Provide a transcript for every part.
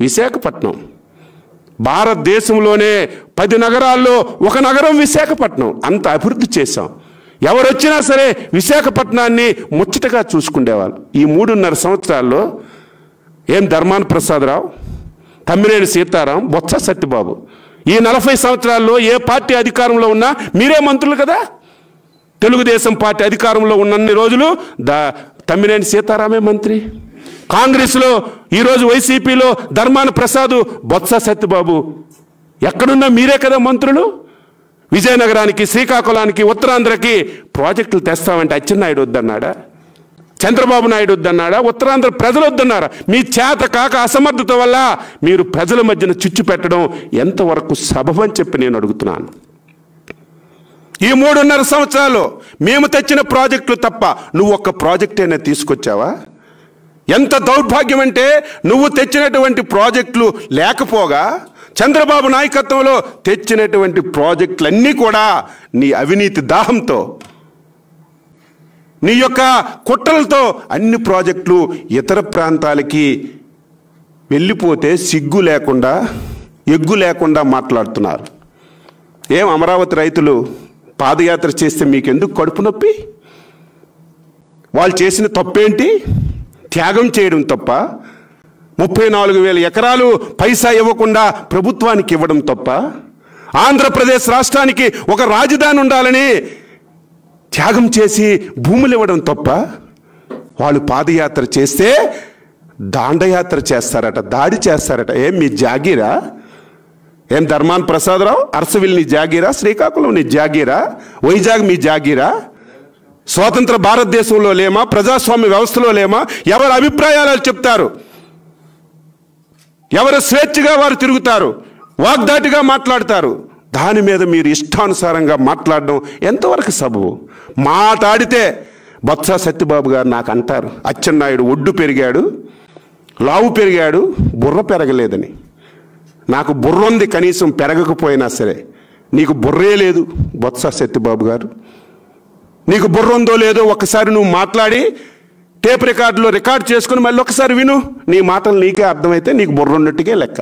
విశాఖపట్నం భారతదేశంలోనే పది నగరాల్లో ఒక నగరం విశాఖపట్నం అంత అభివృద్ధి చేశాం ఎవరు వచ్చినా సరే విశాఖపట్నాన్ని ముచ్చటగా చూసుకునేవాళ్ళు ఈ మూడున్నర సంవత్సరాల్లో ఏం ధర్మాన ప్రసాదరావు తమ్మినేని సీతారాం బొత్స సత్యబాబు ఈ నలభై సంవత్సరాల్లో ఏ పార్టీ అధికారంలో ఉన్నా మీరే మంత్రులు కదా తెలుగుదేశం పార్టీ అధికారంలో ఉన్నన్ని రోజులు దా తమ్మినేని సీతారామే మంత్రి కాంగ్రెస్లో ఈరోజు వైసీపీలో ధర్మాన ప్రసాద్ బొత్స సత్యబాబు ఎక్కడున్నా మీరే కదా మంత్రులు విజయనగరానికి శ్రీకాకుళానికి ఉత్తరాంధ్రకి ప్రాజెక్టులు తెస్తామంటే అచ్చెన్నాయుడు వద్దన్నాడా చంద్రబాబు నాయుడు వద్దన్నాడా ఉత్తరాంధ్ర ప్రజలు వద్దన్నారా మీ చేత కాక అసమర్థత వల్ల మీరు ప్రజల మధ్యన చిచ్చు పెట్టడం ఎంతవరకు సబబని చెప్పి నేను అడుగుతున్నాను ఈ మూడున్నర సంవత్సరాలు మేము తెచ్చిన ప్రాజెక్టులు తప్ప నువ్వు ఒక్క ప్రాజెక్ట్ అయినా తీసుకొచ్చావా ఎంత దౌర్భాగ్యం అంటే నువ్వు తెచ్చినటువంటి ప్రాజెక్టులు లేకపోగా చంద్రబాబు నాయకత్వంలో తెచ్చినటువంటి ప్రాజెక్టులన్నీ కూడా నీ అవినీతి దాహంతో నీ యొక్క కుట్రలతో అన్ని ప్రాజెక్టులు ఇతర ప్రాంతాలకి వెళ్ళిపోతే సిగ్గు లేకుండా ఎగ్గు లేకుండా మాట్లాడుతున్నారు ఏం అమరావతి రైతులు పాదయాత్ర చేస్తే మీకెందుకు కడుపు నొప్పి వాళ్ళు చేసిన తప్పేంటి త్యాగం చేయడం తప్ప ముప్పై నాలుగు వేల ఎకరాలు పైసా ఇవ్వకుండా ప్రభుత్వానికి ఇవ్వడం తప్ప ఆంధ్రప్రదేశ్ రాష్ట్రానికి ఒక రాజధాని ఉండాలని త్యాగం చేసి భూములు ఇవ్వడం తప్ప వాళ్ళు పాదయాత్ర చేస్తే దాండయాత్ర చేస్తారట దాడి చేస్తారట ఏం మీ జాగీరా ఏం ధర్మాన్ ప్రసాదరావు అరసవిల్ నీ జాగీరా శ్రీకాకుళం నీ జాగీరా వైజాగ్ మీ జాగీరా స్వాతంత్ర భారతదేశంలో లేమా ప్రజాస్వామ్య వ్యవస్థలో లేమా ఎవరి అభిప్రాయాలు చెప్తారు ఎవరు స్వేచ్ఛగా వారు తిరుగుతారు వాగ్దాటిగా మాట్లాడతారు దాని మీద మీరు ఇష్టానుసారంగా మాట్లాడడం ఎంతవరకు సబబు మాట్లాడితే బొత్స సత్యబాబు గారు నాకు అంటారు అచ్చెన్నాయుడు ఒడ్డు పెరిగాడు లావు పెరిగాడు బుర్ర పెరగలేదని నాకు బుర్ర ఉంది కనీసం పెరగకపోయినా సరే నీకు బుర్రే లేదు బొత్స సత్యబాబు గారు నీకు బుర్ర ఉందో లేదో ఒకసారి నువ్వు మాట్లాడి టేప్ రికార్డులో రికార్డ్ చేసుకుని మళ్ళీ ఒకసారి విను నీ మాటలు నీకే అర్థమైతే నీకు బుర్ర ఉన్నట్టుగా లెక్క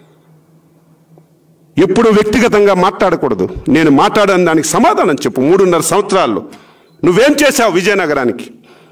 ఎప్పుడు వ్యక్తిగతంగా మాట్లాడకూడదు నేను మాట్లాడని దానికి సమాధానం చెప్పు మూడున్నర సంవత్సరాల్లో నువ్వేం చేశావు విజయనగరానికి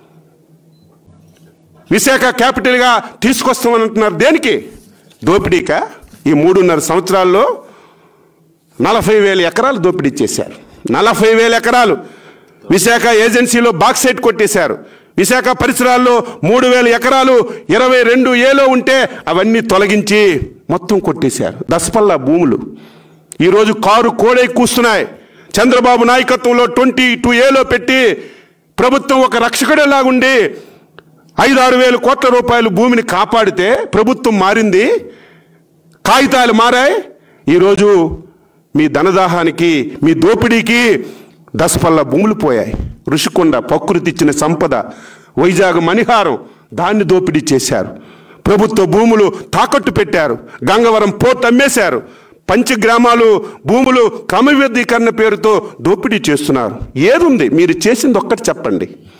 విశాఖ క్యాపిటల్గా తీసుకొస్తామని అంటున్నారు దేనికి దోపిడీకా ఈ మూడున్నర సంవత్సరాల్లో నలభై వేల ఎకరాలు దోపిడీ చేశారు నలభై వేల ఎకరాలు విశాఖ ఏజెన్సీలో బాక్సైట్ కొట్టేశారు విశాఖ పరిసరాల్లో మూడు వేల ఎకరాలు ఇరవై రెండు ఏలో ఉంటే అవన్నీ తొలగించి మొత్తం కొట్టేశారు దసపల్ల భూములు ఈరోజు కారు కోడై కూస్తున్నాయి చంద్రబాబు నాయకత్వంలో ట్వంటీ టూ ఏలో పెట్టి ప్రభుత్వం ఒక రక్షకుడిలాగుండి ఐదు ఆరు వేల కోట్ల రూపాయలు భూమిని కాపాడితే ప్రభుత్వం మారింది కాగితాలు మారాయి ఈరోజు మీ ధనదాహానికి మీ దోపిడీకి దసపల్ల భూములు పోయాయి ఋషికొండ ప్రకృతి ఇచ్చిన సంపద వైజాగ్ మణిహారం దాన్ని దోపిడీ చేశారు ప్రభుత్వ భూములు తాకట్టు పెట్టారు గంగవరం పోర్ట్ అమ్మేశారు పంచగ్రామాలు భూములు క్రమబద్ధీకరణ పేరుతో దోపిడీ చేస్తున్నారు ఏదుంది మీరు చేసింది ఒక్కటి చెప్పండి